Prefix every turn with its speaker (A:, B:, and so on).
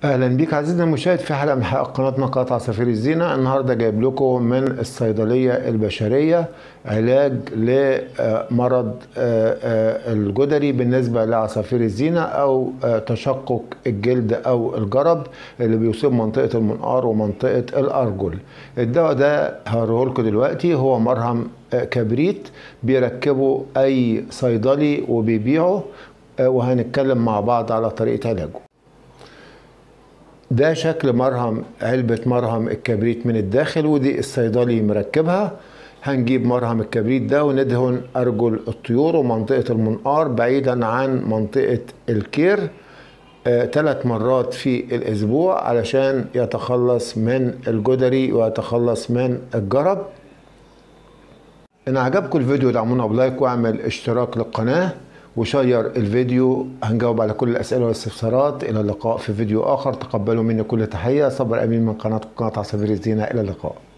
A: اهلا بيك عزيزنا المشاهد في حلقه من حلقات قناتنا قناه عصافير الزينه النهارده جايب لكم من الصيدليه البشريه علاج لمرض الجدري بالنسبه لعصافير الزينه او تشقق الجلد او الجرب اللي بيصيب منطقه المنقار ومنطقه الارجل الدواء ده هوريه لكم دلوقتي هو مرهم كبريت بيركبه اي صيدلي وبيبيعه وهنتكلم مع بعض على طريقه علاجه ده شكل مرهم علبة مرهم الكبريت من الداخل ودي الصيدلي مركبها هنجيب مرهم الكبريت ده وندهن أرجل الطيور ومنطقة المنقار بعيدا عن منطقة الكير ثلاث مرات في الأسبوع علشان يتخلص من الجدري ويتخلص من الجرب إن عجبكم الفيديو دعمونا بلايك واعمل اشتراك للقناة وشير الفيديو هنجاوب على كل الاسئله والاستفسارات الى اللقاء في فيديو اخر تقبلوا مني كل تحيه صبر امين من قناه قناه عصافير الزينه الى اللقاء